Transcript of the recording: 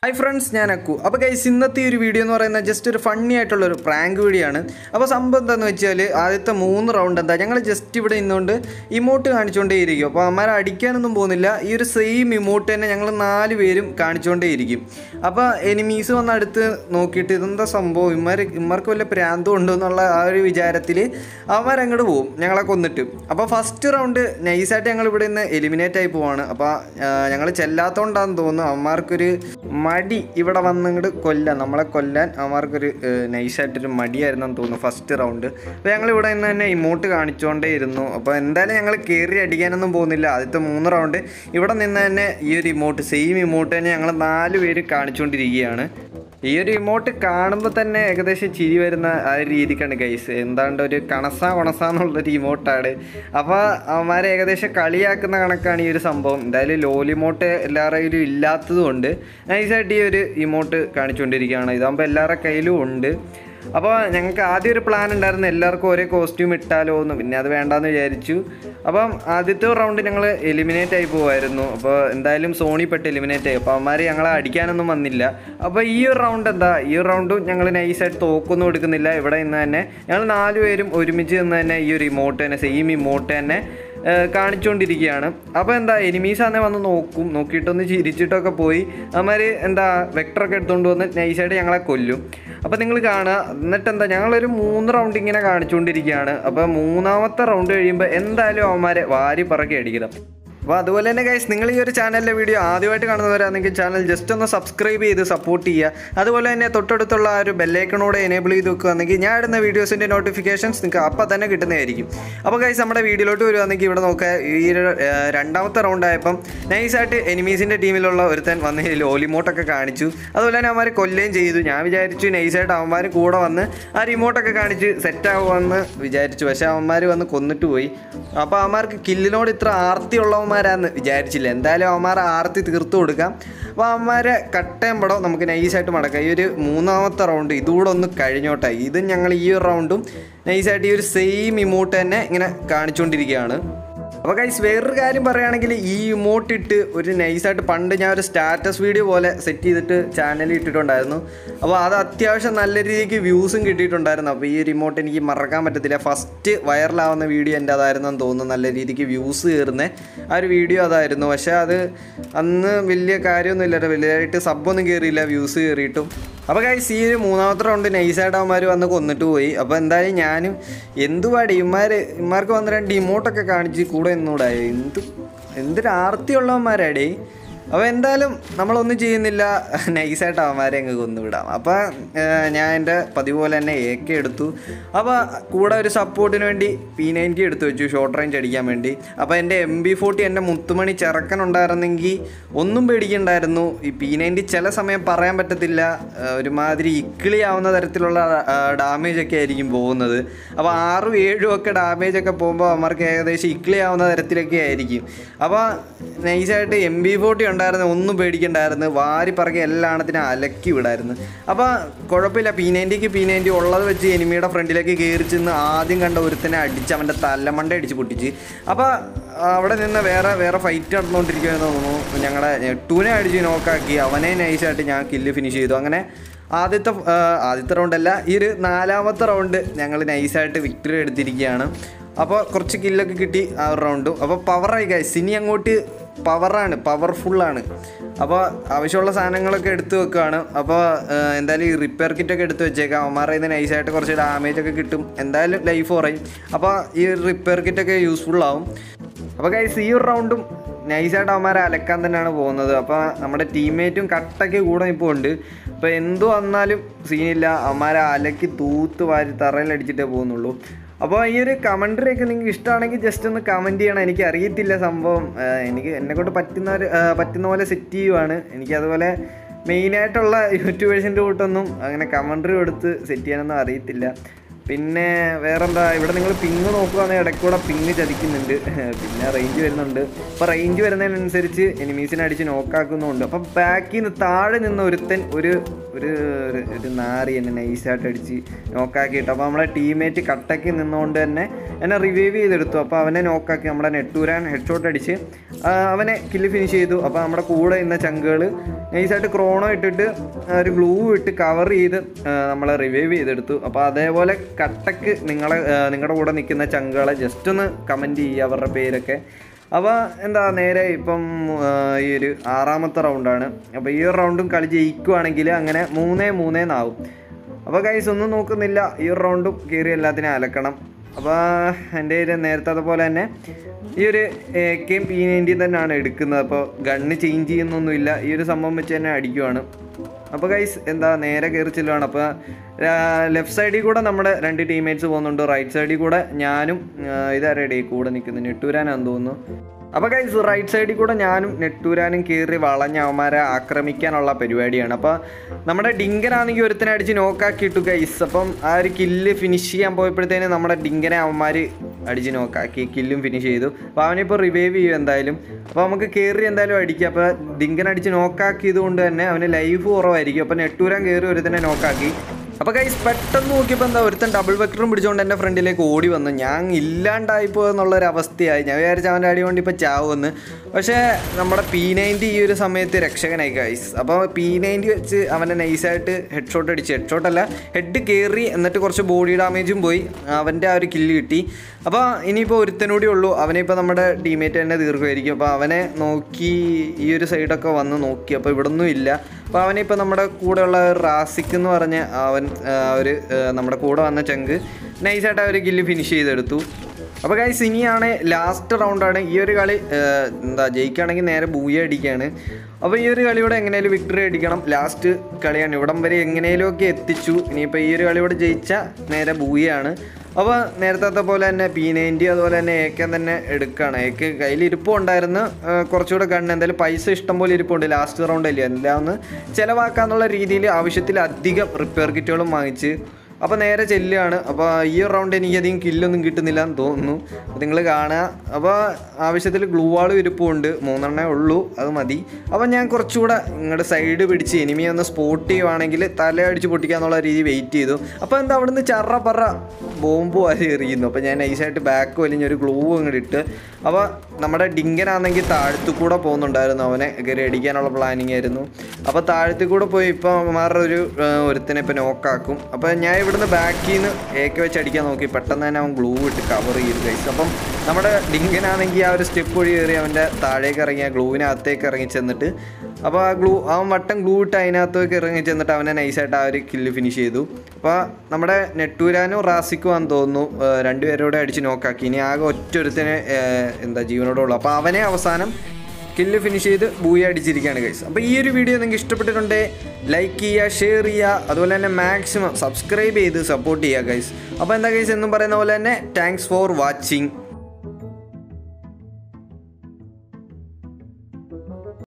hi friends ഞാൻ അക്കു അപ്പോൾ guys ഇന്നത്തെ ഈ ഒരു വീഡിയോ എന്ന് പറയുന്നത് ജസ്റ്റ് ഒരു ഫണ്ണി ആയിട്ടുള്ള ഒരു പ്രാങ്ക് വീഡിയോ ആണ് അപ്പോൾ സംഭവം എന്താണെന്ന് വെച്ചാൽ ആദ്യത്തെ മൂന്ന് റൗണ്ട് എന്താ ഞങ്ങൾ ജസ്റ്റ് ഇവിടെ നിന്നുകൊണ്ട് ഇമോട്ട് കാണിച്ചുകൊണ്ടേയിരിക്കും അപ്പോൾ അമ്മമാരെ അടിക്കാനൊന്നും പോകുന്നില്ല ഈ ഒരു സെയിം ഇമോട്ട് തന്നെ ഞങ്ങൾ നാല് പേരും കാണിച്ചുകൊണ്ടേയിരിക്കും അപ്പോൾ എനിമീസ് വന്ന് അടുത്ത് നോക്കിയിട്ട് ഇതെന്താ സംഭവം ഇമ്മാർ ഇമ്മാർക്ക് വല്ല പ്രാന്തം ഉണ്ടോ എന്നുള്ള ആ ഒരു വിചാരത്തിൽ അവന്മാരങ്ങോട്ട് പോകും ഞങ്ങളെ കൊന്നിട്ട് അപ്പോൾ ഫസ്റ്റ് റൗണ്ട് നൈസായിട്ട് ഞങ്ങൾ ഇവിടെ നിന്ന് എലിമിനേറ്റ് ആയി പോവാണ് അപ്പോൾ ഞങ്ങൾ ചെല്ലാത്തോണ്ടാന്ന് തോന്നുന്നു അവന്മാർക്കൊരു മടി ഇവിടെ വന്ന് ഇങ്ങോട്ട് കൊല്ലാൻ നമ്മളെ കൊല്ലാൻ അവന്മാർക്കൊരു നൈസായിട്ടൊരു മടിയായിരുന്നെന്ന് തോന്നുന്നു ഫസ്റ്റ് റൗണ്ട് അപ്പോൾ ഞങ്ങൾ ഇവിടെ നിന്ന് തന്നെ ഇമോട്ട് കാണിച്ചുകൊണ്ടേ ഇരുന്നു അപ്പോൾ എന്തായാലും ഞങ്ങൾ കയറി അടിക്കാനൊന്നും പോകുന്നില്ല ആദ്യത്തെ മൂന്ന് റൗണ്ട് ഇവിടെ നിന്ന് തന്നെ ഈ ഒരു ഇമോട്ട് സെയിം ഇമോട്ട് തന്നെ ഞങ്ങൾ നാല് പേര് കാണിച്ചുകൊണ്ടിരിക്കുകയാണ് ഈ ഒരു ഇമോട്ട് കാണുമ്പോൾ തന്നെ ഏകദേശം ചിരി വരുന്ന ആ ഒരു രീതിക്കാണ് ഗൈസ് എന്താണ്ട് ഒരു കണസ കൊണസ എന്നുള്ളൊരു ഇമോട്ടാണ് അപ്പോൾ അവന്മാരെ ഏകദേശം കളിയാക്കുന്ന കണക്കാണ് ഈ ഒരു സംഭവം എന്തായാലും ലോലിമോട്ട് എല്ലാവരുടെ ഇല്ലാത്തത് കൊണ്ട് നൈസായിട്ട് ഈ ഒരു ഇമോട്ട് കാണിച്ചുകൊണ്ടിരിക്കുകയാണ് ഇതാകുമ്പോൾ എല്ലാവരുടെ കയ്യിലും ഉണ്ട് അപ്പോൾ ഞങ്ങൾക്ക് ആദ്യം ഒരു പ്ലാൻ ഉണ്ടായിരുന്നു എല്ലാവർക്കും ഒരേ കോസ്റ്റ്യൂം ഇട്ടാലോ എന്ന് പിന്നെ അത് വേണ്ടാന്ന് വിചാരിച്ചു അപ്പം ആദ്യത്തെ റൗണ്ട് ഞങ്ങൾ എലിമിനേറ്റ് ആയി പോകുമായിരുന്നു അപ്പോൾ എന്തായാലും സോണി പെട്ട് എലിമിനേറ്റ് ആയി അപ്പോൾ അവന്മാർ ഞങ്ങളെ അടിക്കാനൊന്നും വന്നില്ല അപ്പോൾ ഈ ഒരു റൗണ്ട് എന്താ ഈ ഒരു റൗണ്ടും ഞങ്ങൾ നൈസായിട്ട് തോക്കൊന്നും എടുക്കുന്നില്ല ഇവിടെ നിന്ന് തന്നെ ഞങ്ങൾ നാല് പേരും ഒരുമിച്ച് നിന്ന് തന്നെ ഈ ഒരു ഇമോട്ട് തന്നെ സെയിം ഇമോട്ട് തന്നെ ഏഹ് കാണിച്ചുകൊണ്ടിരിക്കുകയാണ് അപ്പോൾ എന്താ എനിമീസ് ആണെ വന്ന് നോക്കും നോക്കിയിട്ടൊന്ന് ചിരിച്ചിട്ടൊക്കെ പോയി അവന്മാർ എന്താ വെക്ടറൊക്കെ എടുത്തുകൊണ്ട് വന്ന് നൈസായിട്ട് ഞങ്ങളെ കൊല്ലും അപ്പോൾ നിങ്ങൾ കാണുക എന്നിട്ട് എന്താ ഞങ്ങളൊരു മൂന്ന് റൗണ്ട് ഇങ്ങനെ കാണിച്ചുകൊണ്ടിരിക്കുകയാണ് അപ്പോൾ മൂന്നാമത്തെ റൗണ്ട് കഴിയുമ്പോൾ എന്തായാലും അവന്മാരെ വാരി പറക്കി അടിക്കണം അപ്പോൾ അതുപോലെ തന്നെ ഗൈസ് നിങ്ങൾ ഈ ഒരു ചാനലിലെ വീഡിയോ ആദ്യമായിട്ട് കാണുന്നവരാണെങ്കിൽ ചാനൽ ജസ്റ്റ് ഒന്ന് സബ്സ്ക്രൈബ് ചെയ്ത് സപ്പോർട്ട് ചെയ്യുക അതുപോലെ തന്നെ തൊട്ടടുത്തുള്ള ആ ഒരു ബെല്ലൈക്കണോടെ എനേബിൾ ചെയ്ത് വെക്കുകയാണെങ്കിൽ ഞാൻ ഇടുന്ന വീഡിയോസിൻ്റെ നോട്ടിഫിക്കേഷൻസ് നിങ്ങൾക്ക് അപ്പം തന്നെ കിട്ടുന്നതായിരിക്കും അപ്പോൾ ഗൈസ് നമ്മുടെ വീഡിയോയിലോട്ട് വരുവാണെങ്കിൽ ഇവിടെ നോക്കുക ഈ ഒരു ഏഹ്, രണ്ടാമത്തെ റൗണ്ട് ആയപ്പം നൈസായിട്ട് എനിമീസിൻ്റെ ടീമിലുള്ള ഒരുത്തൻ വന്ന് ലോലിമോട്ടൊക്കെ കാണിച്ചു അതുപോലെ തന്നെ അവന്മാർ കൊല്ലുകയും ചെയ്തു ഞാൻ വിചാരിച്ചു നൈസായിട്ട് അവന്മാർ കൂടെ വന്ന് ആ റിമോട്ടൊക്കെ കാണിച്ച് സെറ്റ് ആവുമെന്ന് വിചാരിച്ചു പക്ഷേ അവന്മാർ വന്ന് കൊന്നിട്ട് പോയി അപ്പോൾ അവന്മാർക്ക് കില്ലിനോട് ഇത്ര ആർത്തിയുള്ളവന്മാരാന്ന് വിചാരിച്ചില്ല എന്തായാലും അവന്മാരെ ആർത്തി തീർത്തു കൊടുക്കാം അപ്പോൾ അവന്മാരെ കട്ടയം പടം നമുക്ക് നൈസായിട്ട് മടക്കാം ഈ ഒരു മൂന്നാമത്തെ റൗണ്ട് ഇതുകൂടെ ഒന്ന് കഴിഞ്ഞോട്ടെ ഇത് ഞങ്ങൾ ഈ ഒരു റൗണ്ടും നൈസായിട്ട് ഈ ഒരു സെയിം ഇമോട്ട് തന്നെ ഇങ്ങനെ കാണിച്ചുകൊണ്ടിരിക്കുകയാണ് അപ്പോൾ ഗൈസ് വേറൊരു കാര്യം പറയുകയാണെങ്കിൽ ഈ ഇമോട്ട് ഇട്ട് ഒരു നൈസായിട്ട് പണ്ട് ഞാൻ ഒരു സ്റ്റാറ്റസ് വീഡിയോ പോലെ സെറ്റ് ചെയ്തിട്ട് ചാനലിൽ ഇട്ടിട്ടുണ്ടായിരുന്നു അപ്പോൾ അത് അത്യാവശ്യം നല്ല രീതിക്ക് വ്യൂസും കിട്ടിയിട്ടുണ്ടായിരുന്നു അപ്പോൾ ഈ ഒരു ഇമോട്ട് എനിക്ക് മറക്കാൻ പറ്റത്തില്ല ഫസ്റ്റ് വൈറലാവുന്ന വീഡിയോ എൻ്റെ അതായിരുന്നു എന്ന് തോന്നുന്നു നല്ല രീതിക്ക് വ്യൂസ് കയറുന്ന ആ ഒരു വീഡിയോ അതായിരുന്നു പക്ഷേ അത് അന്ന് വലിയ കാര്യമൊന്നുമില്ല വലിയതായിട്ട് സബ്ബൊന്നും കയറിയില്ല വ്യൂസ് കയറിയിട്ടും അപ്പോൾ ഗൈസ് ഈ ഒരു മൂന്നാമത്തെ റൗണ്ട് നൈസായിട്ട് അവന്മാർ വന്ന് കൊന്നിട്ട് പോയി അപ്പോൾ എന്തായാലും ഞാനും എന്തുപാടി ഇമാർ ഇമാർക്ക് വന്ന് രണ്ട് ഇമോട്ടൊക്കെ കാണിച്ച് കൂടെ നിന്നൂടായി എന്ത് എന്തൊരു ആർത്തിയുള്ളവന്മാരാടേ അപ്പോൾ എന്തായാലും നമ്മളൊന്നും ചെയ്യുന്നില്ല നൈസായിട്ട് അവന്മാരെ അങ്ങ് കൊന്നുവിടാം അപ്പോൾ ഞാൻ എൻ്റെ പതിവ് പോലെ തന്നെ എ കെ എടുത്തു അപ്പോൾ കൂടെ ഒരു സപ്പോർട്ടിന് വേണ്ടി പി നയൻറ്റി എടുത്തു വെച്ചു ഷോർട്ട് റേഞ്ച് അടിക്കാൻ വേണ്ടി അപ്പോൾ എൻ്റെ എം ബി ഫോർട്ടി എൻ്റെ മുത്തുമണി ചെറുക്കനുണ്ടായിരുന്നെങ്കിൽ ഒന്നും പേടിക്കണ്ടായിരുന്നു ഈ പി നയൻറ്റി ചില സമയം പറയാൻ പറ്റത്തില്ല ആ, ഒരുമാതിരി ഇക്കിളിയാവുന്ന തരത്തിലുള്ള ഡാമേജ് ഒക്കെ ആയിരിക്കും പോകുന്നത് അപ്പോൾ ആറും ഏഴും ഒക്കെ ഡാമേജ് ഒക്കെ പോകുമ്പോൾ അവന്മാർക്ക് ഏകദേശം ഇക്കിളിയാവുന്ന തരത്തിലൊക്കെ ആയിരിക്കും അപ്പോൾ നൈസായിട്ട് എം ബി ഫോർട്ടി ഉണ്ടായിരുന്നു ഒന്നും പേടിക്കണ്ടായിരുന്നു വാരി പറക്കി എല്ലാണത്തിനും അലക്കി വിടായിരുന്നു അപ്പോൾ കുഴപ്പമില്ല പി നയൻറ്റിക്ക് പി നയൻറ്റി ഉള്ളത് വെച്ച് എനിമിയുടെ ഫ്രണ്ടിലേക്ക് കയറി ചെന്ന് ആദ്യം കണ്ട ഒരുത്തനെ അടിച്ച് അവൻ്റെ തലമണ്ട അടിച്ച് പൊട്ടിച്ച് അപ്പോൾ അവിടെ നിന്ന് വേറെ വേറെ ഫൈറ്റ് നടന്നുകൊണ്ടിരിക്കുമെന്ന് തോന്നുന്നു ഞങ്ങളുടെ നെട്ടൂനെ അടിച്ച് നോക്കാക്കി അവനെ നൈസായിട്ട് ഞാൻ കില്ല് ഫിനിഷ് ചെയ്തു അങ്ങനെ ആദ്യത്തെ ആ, ആദ്യത്തെ റൗണ്ട് അല്ല ഈ ഒരു നാലാമത്തെ റൗണ്ട് ഞങ്ങൾ നൈസായിട്ട് വിക്ടറി എടുത്തിരിക്കുകയാണ് അപ്പോൾ കുറച്ച് കില്ലൊക്കെ കിട്ടി ആ ഒരു റൗണ്ടും അപ്പോൾ പവറായി ഗൈസ് ഇനി അങ്ങോട്ട് പവറാണ് പവർഫുള്ളാണ് അപ്പോൾ ആവശ്യമുള്ള സാധനങ്ങളൊക്കെ എടുത്തു വെക്കുകയാണ് അപ്പോൾ എന്തായാലും ഈ റിപ്പയർ കിറ്റൊക്കെ എടുത്ത് വെച്ചേക്കാം അവന്മാരുടെ നിന്ന് നൈസായിട്ട് കുറച്ച് ഡാമേജ് ഒക്കെ കിട്ടും എന്തായാലും ലൈഫ് കുറയും അപ്പോൾ ഈ റിപ്പയർ കിറ്റൊക്കെ യൂസ്ഫുൾ ആവും അപ്പോൾ ഗൈസ് ഈ ഒരു റൗണ്ടും നൈസായിട്ട് അവന്മാരെ അലക്കാൻ തന്നെയാണ് പോകുന്നത് അപ്പോൾ നമ്മുടെ ടീംമേറ്റും കട്ടയ്ക്ക് കൂടെ ഇപ്പോൾ ഉണ്ട് അപ്പോൾ എന്തു വന്നാലും സീനില്ല അവന്മാരെ അലക്കി തൂത്ത് വാരി തറയിലടിച്ചിട്ടേ പോകുന്നുള്ളൂ അപ്പോൾ ഈ ഒരു കമൻട്രി ഒക്കെ നിങ്ങൾക്ക് ഇഷ്ടമാണെങ്കിൽ ജസ്റ്റ് ഒന്ന് കമൻറ്റ് ചെയ്യണം എനിക്ക് അറിയത്തില്ല സംഭവം ആ, എനിക്ക് എന്നെക്കൊണ്ട് പറ്റുന്ന ഒരു ആ, പറ്റുന്ന പോലെ സെറ്റ് ചെയ്യുവാണ് എനിക്ക് അതുപോലെ മെയിനായിട്ടുള്ള യൂട്യൂബേഴ്സിൻ്റെ കൂട്ടൊന്നും അങ്ങനെ കമൻട്രി കൊടുത്ത് സെറ്റ് ചെയ്യാനൊന്നും അറിയത്തില്ല പിന്നെ വേറെന്താ ഇവിടെ നിങ്ങൾ പിങ് നോക്കുകയാണെങ്കിൽ ഇടയ്ക്കൂടെ പിങ് ചതിക്കുന്നുണ്ട് പിന്നെ റേഞ്ച് വരുന്നുണ്ട് അപ്പോൾ റേഞ്ച് വരുന്നതിനനുസരിച്ച് എനിമീസിനെ അടിച്ച് നോക്കാക്കുന്നുണ്ട് അപ്പം ബാക്കിൽ നിന്ന് താഴെ നിന്ന് ഒരുത്തൻ ഒരു ഒരു ഒരു- ഒരു നാറി എന്നെ നൈസായിട്ട് അടിച്ച് നോക്കാക്കിയിട്ട് അപ്പോൾ നമ്മളെ ടീമേറ്റ് കട്ടയ്ക്ക് നിന്നുകൊണ്ട് തന്നെ എന്നെ റിവൈവ് ചെയ്തെടുത്തു അപ്പോൾ അവനെ നോക്കാക്കി നമ്മുടെ നെട്ടൂരാൻ ഹെഡ് ഷോട്ട് അടിച്ച് ആ, അവനെ കില്ല് ഫിനിഷ് ചെയ്തു അപ്പോൾ നമ്മുടെ കൂടെ ഇന്ന ചങ്കുകൾ നൈസായിട്ട് ക്രോണോ ഇട്ടിട്ട് ആ, ഒരു ഗ്ലൂ ഇട്ട് കവർ ചെയ്ത് ആ, നമ്മളെ റിവൈവ് ചെയ്തെടുത്തു അപ്പോൾ അതേപോലെ കട്ടക്ക് നിങ്ങളെ ആ, നിങ്ങളുടെ കൂടെ നിൽക്കുന്ന ചങ്കുകളെ ജസ്റ്റ് ഒന്ന് കമൻറ്റ് ചെയ്യുക അവരുടെ പേരൊക്കെ അപ്പോൾ എന്താ നേരെ ഇപ്പം ആ, ഈ ഒരു ആറാമത്തെ റൗണ്ടാണ് അപ്പോൾ ഈ ഒരു റൗണ്ടും കളി ജയിക്കുവാണെങ്കിൽ അങ്ങനെ മൂന്നേ മൂന്നേന്നാവും അപ്പോൾ കൈസ് ഒന്നും നോക്കുന്നില്ല ഈ ഒരു റൗണ്ടും കയറി എല്ലാത്തിനും അലക്കണം അപ്പോൾ എൻ്റെ കയ്യിൽ നേരത്തെ അതുപോലെ തന്നെ ഈ ഒരു എ കെയും പി നയൻറ്റി തന്നെയാണ് എടുക്കുന്നത് അപ്പോൾ ഗണ്ണ് ചേഞ്ച് ചെയ്യുന്നൊന്നുമില്ല ഈ ഒരു സംഭവം വെച്ച് തന്നെ അടിക്കുവാണ് അപ്പോൾ ഗൈസ് എന്താ നേരെ കയറി ചെല്ലുവാണ് അപ്പോൾ ലെഫ്റ്റ് സൈഡിൽ കൂടെ നമ്മുടെ രണ്ട് ടീംമേറ്റ്സ് പോകുന്നുണ്ട് റൈറ്റ് സൈഡിൽ കൂടെ ഞാനും ആ, ഇതാരുടെ കൂടെ നിൽക്കുന്നത് നെട്ടൂരാനാന്ന് തോന്നുന്നു അപ്പോൾ ഗൈസ് റൈറ്റ് സൈഡിൽ കൂടെ ഞാനും നെട്ടൂരാനും കയറി വളഞ്ഞ അവന്മാരെ ആക്രമിക്കാനുള്ള പരിപാടിയാണ് അപ്പോൾ നമ്മുടെ ഡിങ്കനാണെങ്കിൽ ഒരുത്തനെ അടിച്ച് നോക്കാക്കിയിട്ടു ഗൈസ് അപ്പം ആ ഒരു കില്ല് ഫിനിഷ് ചെയ്യാൻ പോയപ്പോഴത്തേന് നമ്മുടെ ഡിങ്കനെ അവന്മാർ അടിച്ച് നോക്കാക്കി കില്ലും ഫിനിഷ് ചെയ്തു അപ്പോൾ അവനിപ്പോൾ റിവൈവ് ചെയ്യും എന്തായാലും അപ്പോൾ നമുക്ക് കയറി എന്തായാലും അടിക്കാം അപ്പോൾ ഡിങ്കൻ അടിച്ച് നോക്കാക്കിയത് കൊണ്ട് തന്നെ അവന് ലൈഫ് കുറവായിരിക്കും അപ്പോൾ നെട്ടൂരാൻ കയറി ഒരുത്തനെ നോക്കാക്കി അപ്പോൾ ഗൈസ് പെട്ടെന്ന് നോക്കിയപ്പോൾ എന്താ ഒരുത്തൻ ഡബിൾ വെക്ടറും പിടിച്ചുകൊണ്ട് എൻ്റെ ഫ്രണ്ടിലേക്ക് ഓടി വന്നു ഞാൻ ഇല്ലാണ്ടായിപ്പോ എന്നുള്ളൊരു അവസ്ഥയായി ഞാൻ വിചാരിച്ച അവൻ്റെ അടി കൊണ്ട് ഇപ്പോൾ ചാവുമെന്ന് പക്ഷേ നമ്മുടെ പി നയൻറ്റി ഈ ഒരു സമയത്ത് രക്ഷകനായി ഗൈസ് അപ്പോൾ പി നയൻറ്റി വെച്ച് അവനെ നൈസായിട്ട് ഹെഡ് ഷോട്ട് അടിച്ച് ഹെഡ് ഷോട്ട് അല്ല ഹെഡ് കയറി എന്നിട്ട് കുറച്ച് ബോഡി ഡാമേജും പോയി അവൻ്റെ ആ ഒരു കില്ല് കിട്ടി അപ്പോൾ ഇനിയിപ്പോൾ ഒരുത്തനൂടി ഉള്ളൂ അവനെ ഇപ്പോൾ നമ്മുടെ ടീമേറ്റ് തന്നെ തീർക്കുമായിരിക്കും അപ്പോൾ അവനെ നോക്കി ഈ ഒരു സൈഡൊക്കെ വന്ന് നോക്കി അപ്പോൾ ഇവിടെ ഒന്നും ഇല്ല അപ്പോൾ അവനിപ്പോൾ നമ്മുടെ കൂടെയുള്ള ഒരു റാസിക് എന്ന് പറഞ്ഞ അവൻ ആ, ഒരു ആ, നമ്മുടെ കൂടെ വന്ന ചങ്ക് നൈസായിട്ട് ആ ഒരു കില്ല് ഫിനിഷ് ചെയ്തെടുത്തു അപ്പോൾ ഗൈസ് ഇനിയാണ് ലാസ്റ്റ് റൗണ്ടാണ് ഈ ഒരു കളി ആ, എന്താ ജയിക്കുകയാണെങ്കിൽ നേരെ ബൂയ അടിക്കുകയാണ് അപ്പോൾ ഈ ഒരു കളിയോടെ എങ്ങനെയാലും വിക്ടറി അടിക്കണം ലാസ്റ്റ് കളിയാണ് ഇവിടം വരെ എങ്ങനെയൊക്കെ എത്തിച്ചു ഇനിയിപ്പോൾ ഈ ഒരു കളിയോട് ജയിച്ചാൽ നേരെ ബൂയാണ് അപ്പോൾ നേരത്തെ പോലെ തന്നെ പി നയൻറ്റി അതുപോലെ തന്നെ ഏക്കൻ തന്നെ എടുക്കുകയാണ് ഏക്ക് കയ്യിൽ ഇരിപ്പുണ്ടായിരുന്നു ആ, കുറച്ചുകൂടെ ഗണ്ണ് എന്തായാലും പൈസ ഇഷ്ടം പോലെ ഇരിപ്പുണ്ട് ലാസ്റ്റ് റൗണ്ട് അല്ലേ എല്ലാം ഒന്ന് ചിലവാക്കാന്നുള്ള രീതിയിൽ ആവശ്യത്തിലധികം റിപ്പയർ കിറ്റുകളും വാങ്ങിച്ച് അപ്പോൾ നേരെ ചെല്ലുകയാണ് അപ്പോൾ ഈ ഒരു റൗണ്ട് എനിക്ക് അധികം കില്ലൊന്നും കിട്ടുന്നില്ല എന്ന് തോന്നുന്നു അപ്പോൾ നിങ്ങൾ കാണുക അപ്പോൾ ആവശ്യത്തിൽ ഗ്ലൂ വാളും ഇരിപ്പുണ്ട് മൂന്നെണ്ണേ ഉള്ളൂ അത് മതി അപ്പോൾ ഞാൻ കുറച്ചുകൂടെ ഇങ്ങോട്ട് സൈഡ് പിടിച്ച് എനിമിയെ ഒന്ന് സ്പോട്ട് ചെയ്യുവാണെങ്കിൽ തല അടിച്ച് പൊട്ടിക്കാന്നുള്ള രീതി വെയിറ്റ് ചെയ്തു അപ്പോൾ എന്താ അവിടുന്ന് ചറ പറ ബോംബ് വാരി എറിയുന്നു അപ്പോൾ ഞാൻ നൈസായിട്ട് ബാക്ക് വലിഞ്ഞൊരു ഗ്ലൂ അങ്ങോട്ട് ഇട്ട് അപ്പോൾ നമ്മുടെ ഡിങ്കനാണെങ്കിൽ താഴത്തു കൂടെ പോകുന്നുണ്ടായിരുന്നു അവനെ കയറി അടിക്കാനുള്ള പ്ലാനിങ് ആയിരുന്നു അപ്പോൾ താഴത്തു കൂടെ പോയി ഇപ്പോൾ അവന്മാരുടെ ഒരു ആ, ഒരുത്തനെ ഇപ്പോൾ നോക്കാക്കും അപ്പോൾ ഞാൻ ഇവിടുന്ന് ബാക്കിൽ നിന്ന് ഏക്ക് വെച്ച് അടിക്കാൻ നോക്കി പെട്ടെന്ന് തന്നെ അവൻ ഗ്ലൂ ഇട്ട് കവർ ചെയ്തു കഴിച്ചു അപ്പം നമ്മുടെ ഡിങ്കനാണെങ്കിൽ ആ ഒരു സ്റ്റെപ്പ് വഴി കയറി അവൻ്റെ താഴേക്ക് ഇറങ്ങി ആ ഗ്ലൂവിനകത്തേക്ക് ഇറങ്ങി ചെന്നിട്ട് അപ്പോൾ ആ ഗ്ലൂ അവൻ വട്ടം ഗ്ലൂ ഇട്ട് അതിനകത്തേക്ക് ഇറങ്ങി ചെന്നിട്ട് അവനെ നൈസായിട്ട് ആ ഒരു കില്ല് ഫിനിഷ് ചെയ്തു അപ്പോൾ നമ്മുടെ നെട്ടൂരാനും റാസിക്കും ആണെന്ന് തോന്നുന്നു ആ, രണ്ടുപേരോടെ അടിച്ച് നോക്കാക്കി ഇനി ആകെ ഒറ്റ ഒരുത്തനെ ആ, എന്താ ജീവനോടെ ഉള്ളു അപ്പോൾ അവനെ അവസാനം കില്ല് ഫിനിഷ് ചെയ്ത് ബൂയ അടിച്ചിരിക്കുകയാണ് ഗൈസ് അപ്പോൾ ഈ ഒരു വീഡിയോ നിങ്ങൾക്ക് ഇഷ്ടപ്പെട്ടിട്ടുണ്ടെങ്കിൽ ലൈക്ക് ചെയ്യുക ഷെയർ ചെയ്യുക അതുപോലെ തന്നെ മാക്സിമം സബ്സ്ക്രൈബ് ചെയ്ത് സപ്പോർട്ട് ചെയ്യുക ഗൈസ് അപ്പോൾ എന്താ ഗൈസ് എന്നും പറയുന്ന പോലെ തന്നെ താങ്ക്സ് ഫോർ വാച്ചിങ്